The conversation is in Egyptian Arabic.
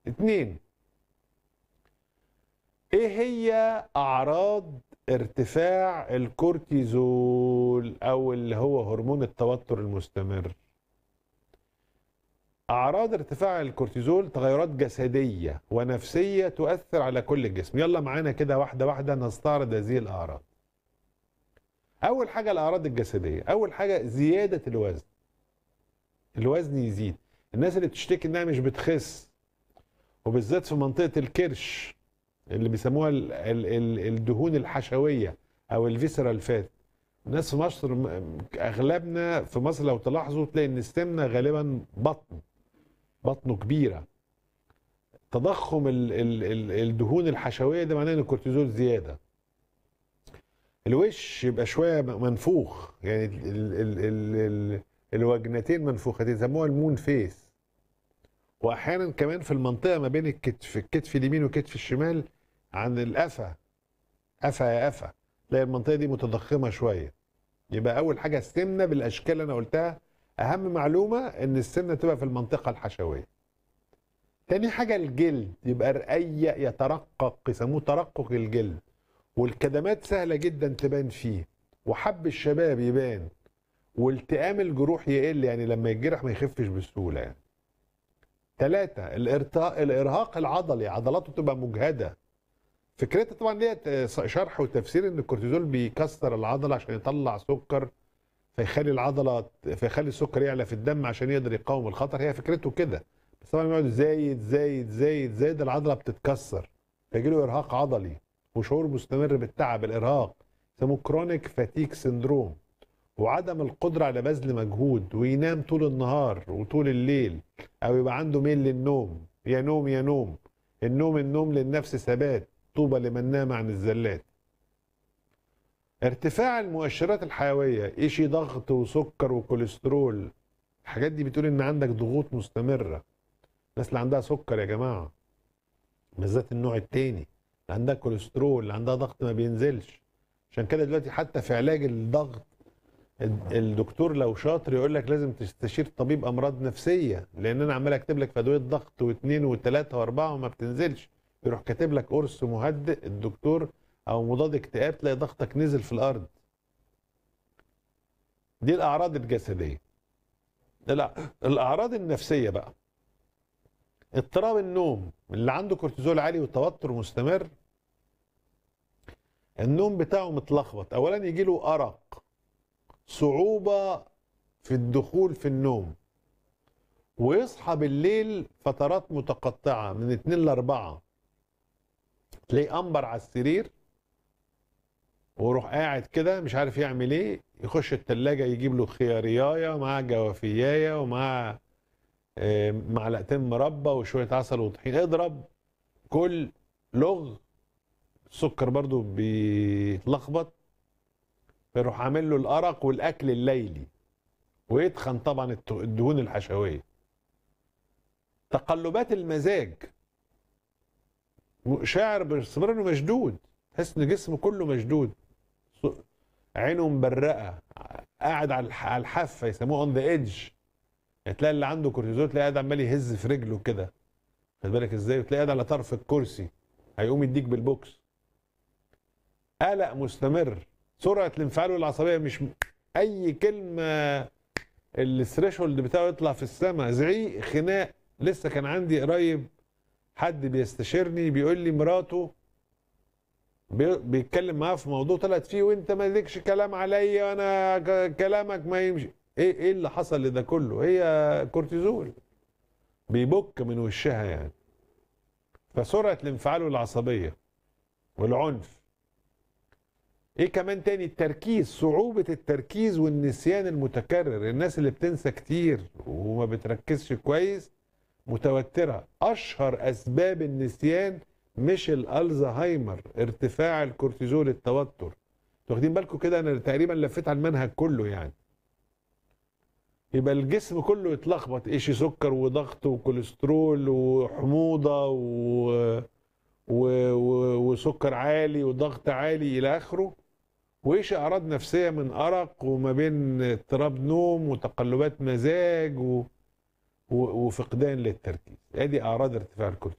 اتنين ايه هي اعراض ارتفاع الكورتيزول او اللي هو هرمون التوتر المستمر اعراض ارتفاع الكورتيزول تغيرات جسديه ونفسيه تؤثر على كل الجسم يلا معانا كده واحده واحده نستعرض هذه الاعراض اول حاجه الاعراض الجسديه اول حاجه زياده الوزن الوزن يزيد الناس اللي بتشتكي انها مش بتخس وبالذات في منطقه الكرش اللي بيسموها ال ال ال الدهون الحشويه او الفيسرال فات الناس في مصر م- اغلبنا في مصر لو تلاحظوا تلاقي ان السمنه غالبا بطن بطنه كبيره تضخم ال ال ال الدهون الحشويه ده معناه ان الكورتيزول زياده الوش يبقى شويه منفوخ يعني ال ال ال ال الوجنتين منفوختين يسموها المون فيس واحيانا كمان في المنطقه ما بين الكتف الكتف اليمين والكتف الشمال عن القفا قفا يا قفا تلاقي المنطقه دي متضخمه شويه يبقى اول حاجه السمنه بالاشكال اللي انا قلتها اهم معلومه ان السمنه تبقى في المنطقه الحشويه تاني حاجه الجلد يبقى رقيق يترقق يسموه ترقق الجلد والكدمات سهله جدا تبان فيه وحب الشباب يبان والتئام الجروح يقل يعني لما يتجرح ما يخفش بسهوله يعني ثلاثة الارتاء الارهاق العضلي عضلاته تبقى مجهده فكرتها طبعا ليها شرح وتفسير ان الكورتيزول بيكسر العضله عشان يطلع سكر فيخلي العضله فيخلي السكر يعلى في الدم عشان يقدر يقاوم الخطر هي فكرته كده بس طبعا يقعد زايد زايد زايد زايد العضله بتتكسر فيجي له ارهاق عضلي وشعور مستمر بالتعب الارهاق يسموه كرونيك فاتيك سندروم وعدم القدره على بذل مجهود وينام طول النهار وطول الليل او يبقى عنده ميل للنوم يا نوم يا نوم النوم النوم للنفس ثبات طوبى لمن نام عن الزلات ارتفاع المؤشرات الحيويه ايشي ضغط وسكر وكوليسترول الحاجات دي بتقول ان عندك ضغوط مستمره الناس اللي عندها سكر يا جماعه بالذات النوع التاني اللي عندها كوليسترول اللي عندها ضغط ما بينزلش عشان كده دلوقتي حتى في علاج الضغط الدكتور لو شاطر يقول لك لازم تستشير طبيب امراض نفسيه لان انا عمال اكتب لك في ادويه ضغط واثنين وثلاثه واربعه وما بتنزلش يروح كاتب لك قرص مهدئ الدكتور او مضاد اكتئاب تلاقي ضغطك نزل في الارض دي الاعراض الجسديه لا الاعراض النفسيه بقى اضطراب النوم اللي عنده كورتيزول عالي وتوتر مستمر النوم بتاعه متلخبط اولا يجي له ارق صعوبه في الدخول في النوم ويصحى بالليل فترات متقطعه من 2 ل 4 تلاقيه انبر على السرير ويروح قاعد كده مش عارف يعمل ايه يخش التلاجة يجيب له خياريايه ومعاه جوافيايه ومعاه معلقتين مربى وشويه عسل وطحين اضرب كل لغ السكر برضو بيتلخبط فيروح عامل له الارق والاكل الليلي ويتخن طبعا الدهون الحشويه تقلبات المزاج شاعر باستمرار انه مشدود تحس ان جسمه كله مشدود عينه مبرقه قاعد على الحافه يسموه اون ذا ايدج تلاقي اللي عنده كورتيزول تلاقي قاعد عمال يهز في رجله كده خد بالك ازاي وتلاقي قاعد على طرف الكرسي هيقوم يديك بالبوكس قلق مستمر سرعه الانفعال والعصبيه مش اي كلمه الثريشولد بتاعه يطلع في السماء زعيق خناق لسه كان عندي قريب حد بيستشيرني بيقول لي مراته بيتكلم معاه في موضوع طلعت فيه وانت ما لكش كلام عليا وانا كلامك ما يمشي ايه ايه اللي حصل لده كله هي كورتيزول بيبك من وشها يعني فسرعه الانفعال والعصبيه والعنف ايه كمان تاني التركيز صعوبة التركيز والنسيان المتكرر الناس اللي بتنسى كتير وما بتركزش كويس متوترة اشهر اسباب النسيان مش الالزهايمر ارتفاع الكورتيزول التوتر واخدين بالكم كده انا تقريبا لفيت على المنهج كله يعني يبقى الجسم كله يتلخبط ايش سكر وضغط وكوليسترول وحموضه و... و... و... وسكر عالي وضغط عالي الى اخره وايش اعراض نفسيه من ارق وما بين اضطراب نوم وتقلبات مزاج و... و... وفقدان للتركيز ادي اعراض ارتفاع الكورتيزول